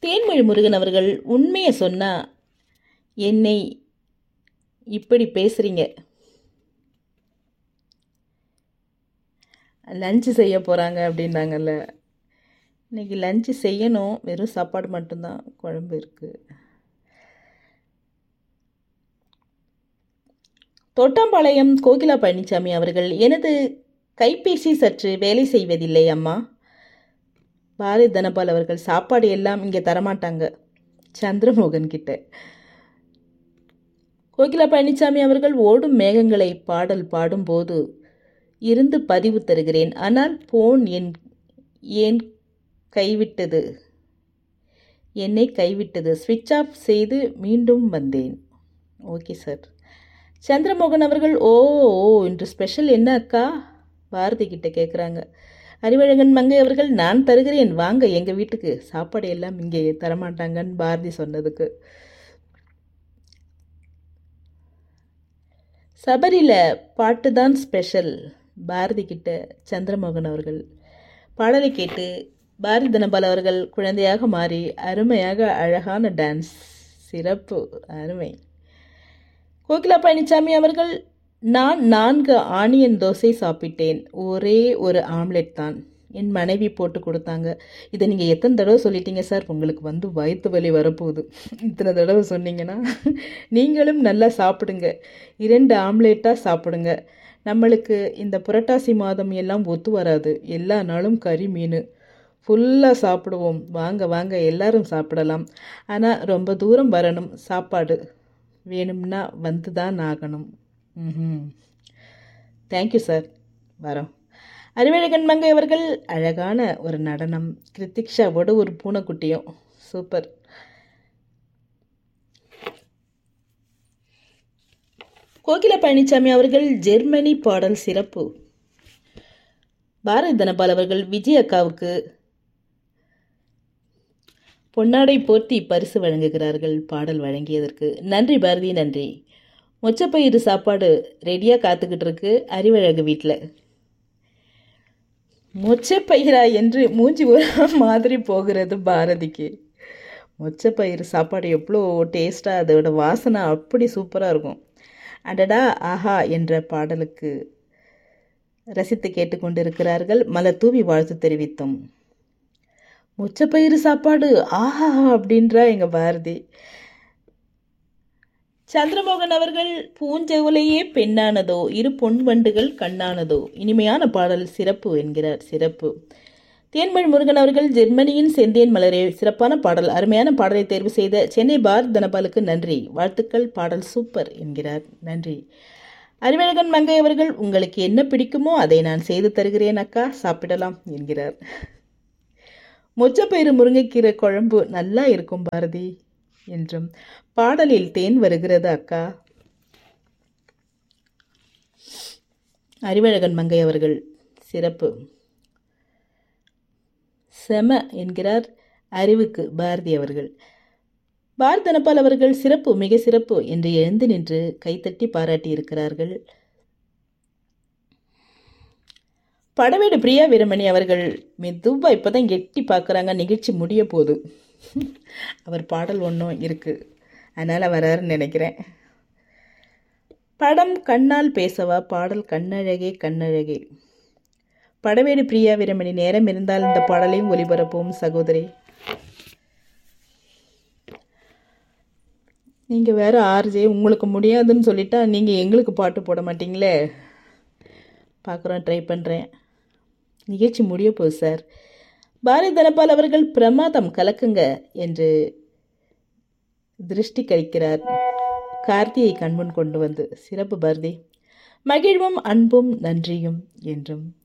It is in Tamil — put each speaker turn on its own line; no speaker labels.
தேன்மொழி முருகன் அவர்கள் உண்மையை சொன்னா என்னை இப்படி பேசுறீங்க லஞ்சு செய்ய போகிறாங்க அப்படின்னாங்கல்ல இன்னைக்கு லஞ்சு செய்யணும் வெறும் சாப்பாடு மட்டும்தான் குழம்பு இருக்குது தோட்டாம்பாளையம் கோகிலா பழனிசாமி அவர்கள் எனது கைபேசி சற்று வேலை செய்வதில்லை அம்மா பாரதி தனபால் அவர்கள் சாப்பாடு எல்லாம் இங்கே தரமாட்டாங்க சந்திரமோகன் கிட்ட கோகிலா பழனிசாமி அவர்கள் ஓடும் மேகங்களை பாடல் பாடும்போது இருந்து பதிவு தருகிறேன் ஆனால் போன் என் ஏன் கைவிட்டது என்னை கைவிட்டது ஸ்விட்ச் ஆஃப் செய்து மீண்டும் வந்தேன் ஓகே சார் சந்திரமோகன் அவர்கள் ஓ ஓ இன்று ஸ்பெஷல் என்ன அக்கா பாரதி கிட்ட கேட்குறாங்க அறிவழகன் மங்கை அவர்கள் நான் தருகிறேன் வாங்க எங்கள் வீட்டுக்கு சாப்பாடு எல்லாம் இங்கே தரமாட்டாங்கன்னு பாரதி சொன்னதுக்கு சபரியில் பாட்டு தான் ஸ்பெஷல் பாரதி கிட்ட சந்திரமோகன் அவர்கள் பாடலை கேட்டு பாரதி தனபால் அவர்கள் குழந்தையாக மாறி அருமையாக அழகான டான்ஸ் சிறப்பு அருமை கோகிலா பழனிசாமி அவர்கள் நான் நான்கு ஆனியன் தோசை சாப்பிட்டேன் ஒரே ஒரு ஆம்லெட் தான் என் மனைவி போட்டு கொடுத்தாங்க இதை நீங்கள் எத்தனை தடவை சொல்லிட்டீங்க சார் உங்களுக்கு வந்து வயிற்று வலி வரப்போகுது இத்தனை தடவை சொன்னீங்கன்னா நீங்களும் நல்லா சாப்பிடுங்க இரண்டு ஆம்லேட்டாக சாப்பிடுங்க நம்மளுக்கு இந்த புரட்டாசி மாதம் எல்லாம் ஒத்து வராது எல்லா நாளும் கறி மீன் ஃபுல்லாக சாப்பிடுவோம் வாங்க வாங்க எல்லாரும் சாப்பிடலாம் ஆனால் ரொம்ப தூரம் வரணும் சாப்பாடு வேணும்னா வந்து தான் ஆகணும் ம் தேங்க்யூ சார் வரோம் அறிவழகன் மங்கை அவர்கள் அழகான ஒரு நடனம் கிருத்திக்ஷாவோட ஒரு பூனைக்குட்டியும் சூப்பர் கோகிலா பழனிசாமி அவர்கள் ஜெர்மனி பாடல் சிறப்பு பாரதி தனபால் அவர்கள் விஜய் அக்காவுக்கு பொன்னாடை போர்த்தி பரிசு வழங்குகிறார்கள் பாடல் வழங்கியதற்கு நன்றி பாரதி நன்றி மொச்சப்பயிறு சாப்பாடு ரெடியாக காத்துக்கிட்டு இருக்கு அறிவழகு வீட்டில் மொச்சப்பயிரா என்று மூஞ்சி ஒரு மாதிரி போகிறது பாரதிக்கு மொச்சப்பயிறு சாப்பாடு எவ்வளோ டேஸ்ட்டாக அதோட வாசனை அப்படி சூப்பராக இருக்கும் அடடா ஆஹா என்ற பாடலுக்கு ரசித்து கேட்டுக்கொண்டிருக்கிறார்கள் மலர் தூவி வாழ்த்து தெரிவித்தோம் மொச்சப்பயிறு சாப்பாடு ஆஹா அப்படின்றா எங்க பாரதி சந்திரமோகன் அவர்கள் பூஞ்செவலையே பெண்ணானதோ இரு பொன் வண்டுகள் கண்ணானதோ இனிமையான பாடல் சிறப்பு என்கிறார் சிறப்பு தேன்மொழி முருகன் அவர்கள் ஜெர்மனியின் செந்தேன் மலரே சிறப்பான பாடல் அருமையான பாடலை தேர்வு செய்த சென்னை பாரத் தனபாலுக்கு நன்றி வாழ்த்துக்கள் பாடல் சூப்பர் என்கிறார் நன்றி அறிவழகன் மங்கை அவர்கள் உங்களுக்கு என்ன பிடிக்குமோ அதை நான் செய்து தருகிறேன் அக்கா சாப்பிடலாம் என்கிறார் மொச்சப்பயிறு முருங்கைக்கீரை குழம்பு நல்லா இருக்கும் பாரதி என்றும் பாடலில் தேன் வருகிறது அக்கா அறிவழகன் மங்கை அவர்கள் சிறப்பு செம என்கிறார் அறிவுக்கு பாரதி அவர்கள் பாரத் தனபால் அவர்கள் சிறப்பு மிக சிறப்பு என்று எழுந்து நின்று கைத்தட்டி பாராட்டியிருக்கிறார்கள் படவேடு பிரியா வீரமணி அவர்கள் மெதுவா இப்போதான் எட்டி பார்க்குறாங்க நிகழ்ச்சி முடிய போகுது அவர் பாடல் ஒன்றும் இருக்கு அதனால் வராருன்னு நினைக்கிறேன் படம் கண்ணால் பேசவா பாடல் கண்ணழகே கண்ணழகே படவேடு பிரியா வீரமணி நேரம் இருந்தால் இந்த பாடலையும் ஒலிபரப்பும் சகோதரி நீங்கள் வேற ஆர்ஜே உங்களுக்கு முடியாதுன்னு சொல்லிட்டா நீங்கள் எங்களுக்கு பாட்டு போட மாட்டீங்களே பார்க்குறோம் ட்ரை பண்ணுறேன் நிகழ்ச்சி முடிய போகுது சார் பாரதி தனபால் அவர்கள் பிரமாதம் கலக்குங்க என்று திருஷ்டி கழிக்கிறார் கார்த்தியை கண்முன் கொண்டு வந்து சிறப்பு பாரதி மகிழ்வும் அன்பும் நன்றியும் என்றும்